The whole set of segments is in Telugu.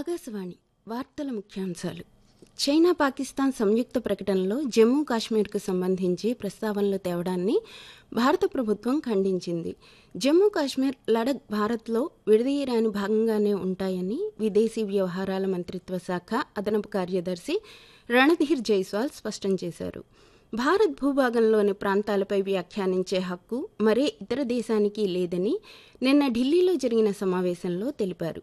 ఆకాశవాణి వార్తల ముఖ్యాంశాలు చైనా పాకిస్తాన్ సంయుక్త ప్రకటనలో జమ్మూ కాశ్మీర్కు సంబంధించి ప్రస్తావనలు తేవడాన్ని భారత ప్రభుత్వం ఖండించింది జమ్మూ కాశ్మీర్ లడఖ్ భారత్లో విడదీయరాని భాగంగానే ఉంటాయని విదేశీ వ్యవహారాల మంత్రిత్వ శాఖ అదనపు కార్యదర్శి రణధీర్ జైస్వాల్ స్పష్టం చేశారు భారత్ భూభాగంలోని ప్రాంతాలపై వ్యాఖ్యానించే హక్కు మరే ఇతర దేశానికి లేదని నిన్న ఢిల్లీలో జరిగిన సమావేశంలో తెలిపారు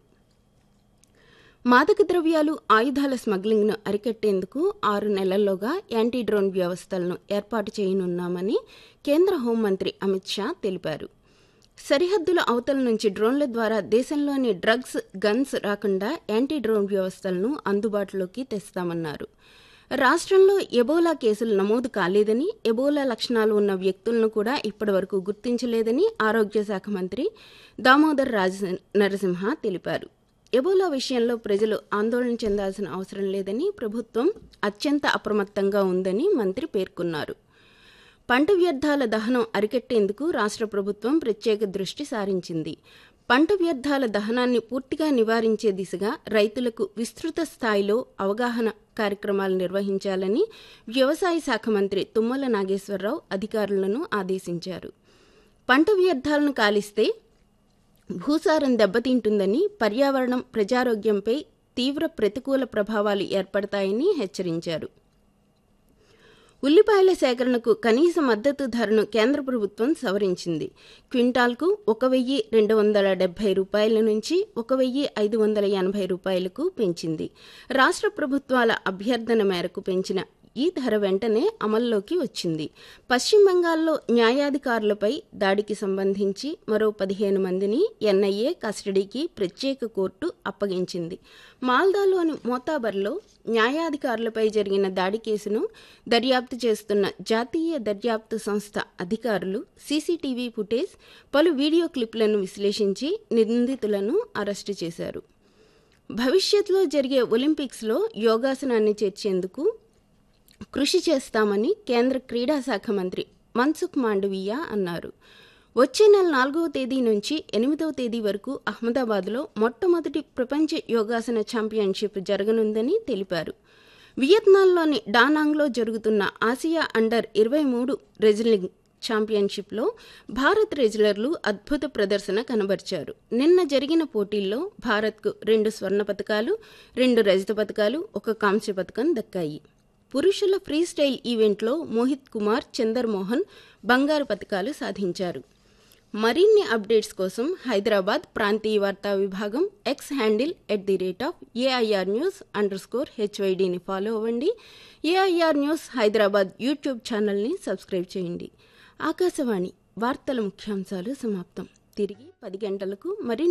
మాదక ద్రవ్యాలు ఆయుధాల స్మగ్లింగ్ను అరికట్టేందుకు ఆరు నెలల్లోగా యాంటీ డ్రోన్ వ్యవస్థలను ఏర్పాటు చేయనున్నామని కేంద్ర హోంమంత్రి అమిత్ షా తెలిపారు సరిహద్దుల అవతల నుంచి డ్రోన్ల ద్వారా దేశంలోని డ్రగ్స్ గన్స్ రాకుండా యాంటీ డ్రోన్ వ్యవస్థలను అందుబాటులోకి తెస్తామన్నారు రాష్ట్రంలో ఎబోలా కేసులు నమోదు కాలేదని ఎబోలా లక్షణాలు ఉన్న వ్యక్తులను కూడా ఇప్పటివరకు గుర్తించలేదని ఆరోగ్య శాఖ మంత్రి దామోదర్ రాజ నరసింహ తెలిపారు ఎబోలా విషయంలో ప్రజలు ఆందోళన చెందాల్సిన అవసరం లేదని ప్రభుత్వం అత్యంత అప్రమత్తంగా ఉందని మంత్రి పేర్కొన్నారు పంట వ్యర్థాల దహనం అరికట్టేందుకు రాష్ట్ర ప్రభుత్వం ప్రత్యేక దృష్టి సారించింది పంట వ్యర్థాల దహనాన్ని పూర్తిగా నివారించే దిశగా రైతులకు విస్తృత స్థాయిలో అవగాహన కార్యక్రమాలు నిర్వహించాలని వ్యవసాయ శాఖ మంత్రి తుమ్మల నాగేశ్వరరావు అధికారులను ఆదేశించారు పంట వ్యర్థాలను కాలిస్తే భూసారం దెబ్బతింటుందని పర్యావరణం ప్రజారోగ్యంపై తీవ్ర ప్రతికూల ప్రభావాలు ఏర్పడతాయని హెచ్చరించారు ఉల్లిపాయల సేకరణకు కనీస మద్దతు ధరను కేంద్ర ప్రభుత్వం సవరించింది క్వింటాల్కు ఒక వెయ్యి రెండు వందల డెబ్బై రూపాయల నుంచి ఒక వెయ్యి ఐదు వందల ఎనభై రూపాయలకు పెంచింది రాష్ట్ర ప్రభుత్వాల అభ్యర్థన మేరకు పెంచిన ఈ ధర వెంటనే అమల్లోకి వచ్చింది పశ్చిమ బంగాల్లో న్యాయాధికారులపై దాడికి సంబంధించి మరో పదిహేను మందిని ఎన్ఐఏ కస్టడీకి ప్రత్యేక కోర్టు అప్పగించింది మాల్దాలోని మోతాబర్లో న్యాయాధికారులపై జరిగిన దాడి కేసును దర్యాప్తు చేస్తున్న జాతీయ దర్యాప్తు సంస్థ అధికారులు సీసీటీవీ ఫుటేజ్ పలు వీడియో క్లిప్లను విశ్లేషించి నిందితులను అరెస్టు చేశారు భవిష్యత్తులో జరిగే ఒలింపిక్స్లో యోగాసనాన్ని చేర్చేందుకు కృషి చేస్తామని కేంద్ర క్రీడా శాఖ మంత్రి మన్సుఖ్ మాండవీయ అన్నారు వచ్చే నెల నాలుగవ తేదీ నుంచి ఎనిమిదవ తేదీ వరకు అహ్మదాబాద్లో మొట్టమొదటి ప్రపంచ యోగాసన ఛాంపియన్షిప్ జరగనుందని తెలిపారు వియత్నాంలోని డానాంగ్లో జరుగుతున్న ఆసియా అండర్ ఇరవై మూడు రెజ్లింగ్ ఛాంపియన్షిప్లో భారత్ రెజ్లర్లు అద్భుత ప్రదర్శన కనబర్చారు నిన్న జరిగిన పోటీల్లో భారత్కు రెండు స్వర్ణ పథకాలు రెండు రజత పథకాలు ఒక కాంస్య పథకం దక్కాయి పురుషుల ఫ్రీ స్టైల్ ఈవెంట్లో మోహిత్ కుమార్ చందర్ మోహన్ బంగారు పథకాలు సాధించారు మరిన్ని అప్డేట్స్ కోసం హైదరాబాద్ ప్రాంతీయ వార్తా విభాగం X handle at the rate of AIR news underscore హెచ్వైడిని ఫాలో అవ్వండి ఏఐఆర్ న్యూస్ హైదరాబాద్ యూట్యూబ్ ఛానల్ని సబ్స్క్రైబ్ చేయండి ఆకాశవాణి వార్తల ముఖ్యాంశాలు సమాప్తం తిరిగి పది గంటలకు మరి